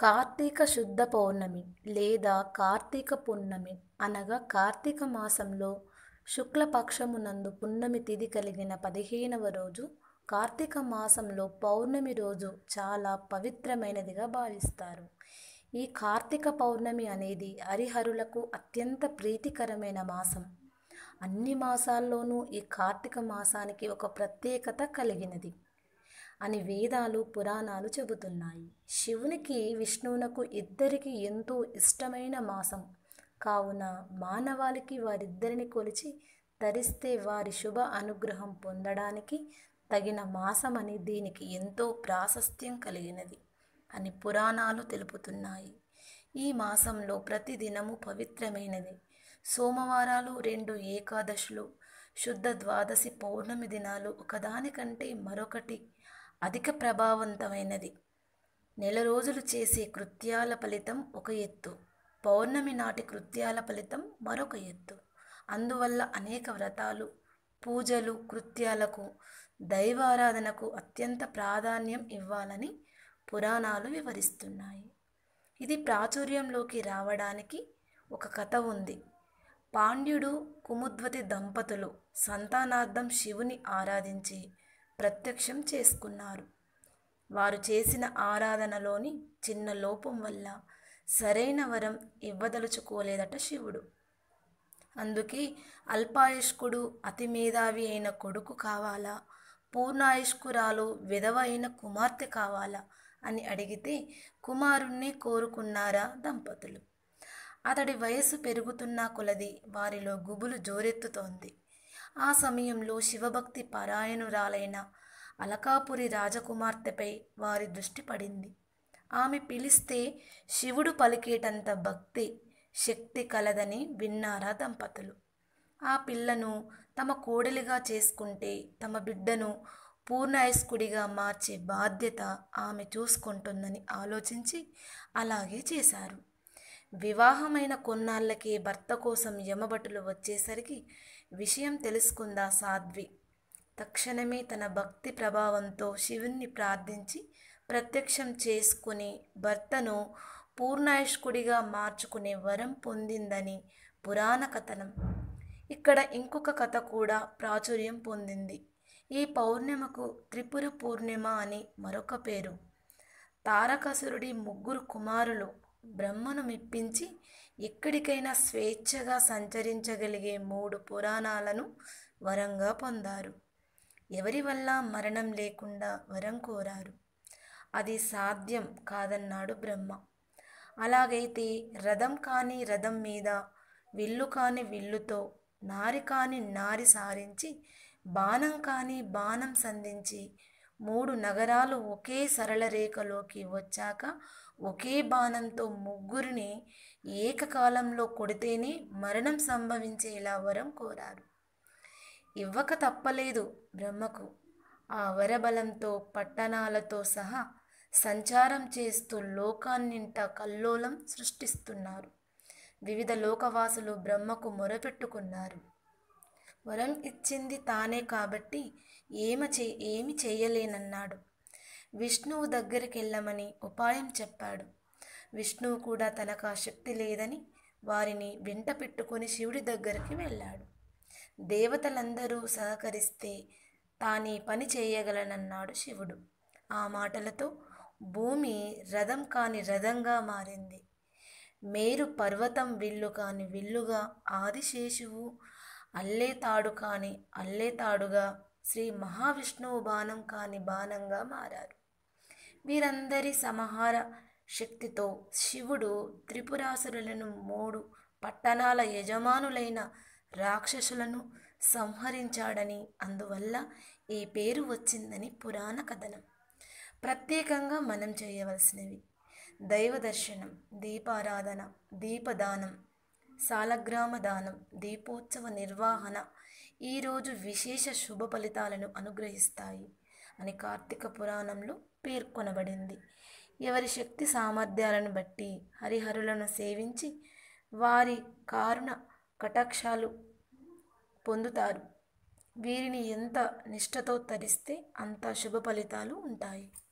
కార్తీక శుద్ధ పౌర్ణమి లేదా కార్తీక పున్నమి అనగా కార్తీక మాసంలో శుక్లపక్షమునందు పున్నమి తిథి కలిగిన పదిహేనవ రోజు కార్తీక మాసంలో పౌర్ణమి రోజు చాలా పవిత్రమైనదిగా భావిస్తారు ఈ కార్తీక పౌర్ణమి అనేది హరిహరులకు అత్యంత ప్రీతికరమైన మాసం అన్ని మాసాల్లోనూ ఈ కార్తీక మాసానికి ఒక ప్రత్యేకత కలిగినది అని వేదాలు పురాణాలు చెబుతున్నాయి శివునికి విష్ణువునకు ఇద్దరికి ఎంతో ఇష్టమైన మాసం కావున మానవాళికి వారిద్దరిని కొలిచి ధరిస్తే వారి శుభ అనుగ్రహం పొందడానికి తగిన మాసమని దీనికి ఎంతో ప్రాశస్త్యం కలిగినది అని పురాణాలు తెలుపుతున్నాయి ఈ మాసంలో ప్రతి దినము పవిత్రమైనది సోమవారాలు రెండు ఏకాదశులు శుద్ధ ద్వాదశి పౌర్ణమి దినాలు ఒకదానికంటే మరొకటి అధిక ప్రభావవంతమైనది నెల రోజులు చేసే కృత్యాల ఫలితం ఒక ఎత్తు పౌర్ణమి నాటి కృత్యాల ఫలితం మరొక ఎత్తు అందువల్ల అనేక వ్రతాలు పూజలు కృత్యాలకు దైవారాధనకు అత్యంత ప్రాధాన్యం ఇవ్వాలని పురాణాలు వివరిస్తున్నాయి ఇది ప్రాచుర్యంలోకి రావడానికి ఒక కథ ఉంది పాండ్యుడు కుముద్వతి దంపతులు సంతానార్థం శివుని ఆరాధించి ప్రత్యక్షం చేసుకున్నారు వారు చేసిన ఆరాధనలోని చిన్న లోపం వల్ల సరైన వరం ఇవ్వదలుచుకోలేదట శివుడు అందుకే అల్పాయుష్కుడు అతి మేధావి అయిన కొడుకు కావాలా పూర్ణాయుష్కురాలు విధవ అయిన కుమార్తె కావాలా అని అడిగితే కుమారుణ్ణి కోరుకున్నారా దంపతులు అతడి వయస్సు పెరుగుతున్న కొలది వారిలో గుబులు జోరెత్తుతోంది ఆ సమయంలో శివభక్తి పరాయణురాలైన అలకాపురి రాజకుమార్తెపై వారి దృష్టి పడింది ఆమె పిలిస్తే శివుడు పలికేటంత భక్తి శక్తి కలదని విన్నారా దంపతులు ఆ పిల్లను తమ కోడలిగా చేసుకుంటే తమ బిడ్డను పూర్ణాయస్కుడిగా మార్చే బాధ్యత ఆమె చూసుకుంటుందని ఆలోచించి అలాగే చేశారు వివాహమైన కొన్నాళ్ళకే భర్త కోసం యమభటులు వచ్చేసరికి విషయం తెలుసుకుందా సాధ్వి తక్షణమే తన భక్తి ప్రభావంతో శివుణ్ణి ప్రార్థించి ప్రత్యక్షం చేసుకుని భర్తను పూర్ణాయుష్కుడిగా మార్చుకునే వరం పొందిందని పురాణ కథనం ఇక్కడ ఇంకొక కథ కూడా ప్రాచుర్యం పొందింది ఈ పౌర్ణిమకు త్రిపుర పూర్ణిమ అని మరొక పేరు తారకాసురుడి ముగ్గురు కుమారులు బ్రహ్మను మెప్పించి ఎక్కడికైనా స్వేచ్ఛగా సంచరించగలిగే మూడు పురాణాలను వరంగా పొందారు ఎవరి వల్ల మరణం లేకుండా వరం కోరారు అది సాధ్యం కాదన్నాడు బ్రహ్మ అలాగైతే రథం కాని రథం మీద విల్లు కాని విల్లుతో నారి కాని నారి సారించి బాణం కాని బాణం సంధించి మూడు నగరాలు ఒకే సరళ రేఖలోకి వచ్చాక ఒకే బాణంతో ముగ్గురిని ఏకకాలంలో కొడితేనే మరణం సంభవించేలా వరం కోరారు ఇవ్వక తప్పలేదు బ్రహ్మకు ఆ వరబలంతో పట్టణాలతో సహా సంచారం చేస్తూ లోకాన్నింట కల్లోలం సృష్టిస్తున్నారు వివిధ లోకవాసులు బ్రహ్మకు మొరపెట్టుకున్నారు వరం ఇచ్చింది తానే కాబట్టి ఏమ చే ఏమి చేయలేనన్నాడు విష్ణువు దగ్గరికి వెళ్ళమని ఉపాయం చెప్పాడు విష్ణువు కూడా తనకు ఆ శక్తి లేదని వారిని వెంట పెట్టుకొని శివుడి దగ్గరికి వెళ్ళాడు దేవతలందరూ సహకరిస్తే తానీ పని చేయగలనన్నాడు శివుడు ఆ మాటలతో భూమి రథం కాని రథంగా మారింది మేరు పర్వతం విల్లు కాని విల్లుగా ఆదిశేషువు అల్లే తాడు కాని అల్లే తాడుగా శ్రీ మహావిష్ణువు బాణం కాని బాణంగా మారారు వీరందరి సమహార శక్తితో శివుడు త్రిపురాసురులను మూడు పట్టణాల యజమానులైన రాక్షసులను సంహరించాడని అందువల్ల ఈ పేరు వచ్చిందని పురాణ కథనం ప్రత్యేకంగా మనం చేయవలసినవి దైవ దర్శనం దీపారాధన దీపదానం సాలగ్రామ దానం దీపోత్సవ నిర్వహణ ఈరోజు విశేష శుభ ఫలితాలను అనుగ్రహిస్తాయి అని కార్తీక పురాణంలో పేర్కొనబడింది ఎవరి శక్తి సామర్థ్యాలను బట్టి హరిహరులను సేవించి వారి కారుణ కటాక్షాలు పొందుతారు వీరిని ఎంత నిష్ఠతో తరిస్తే అంత శుభ ఫలితాలు ఉంటాయి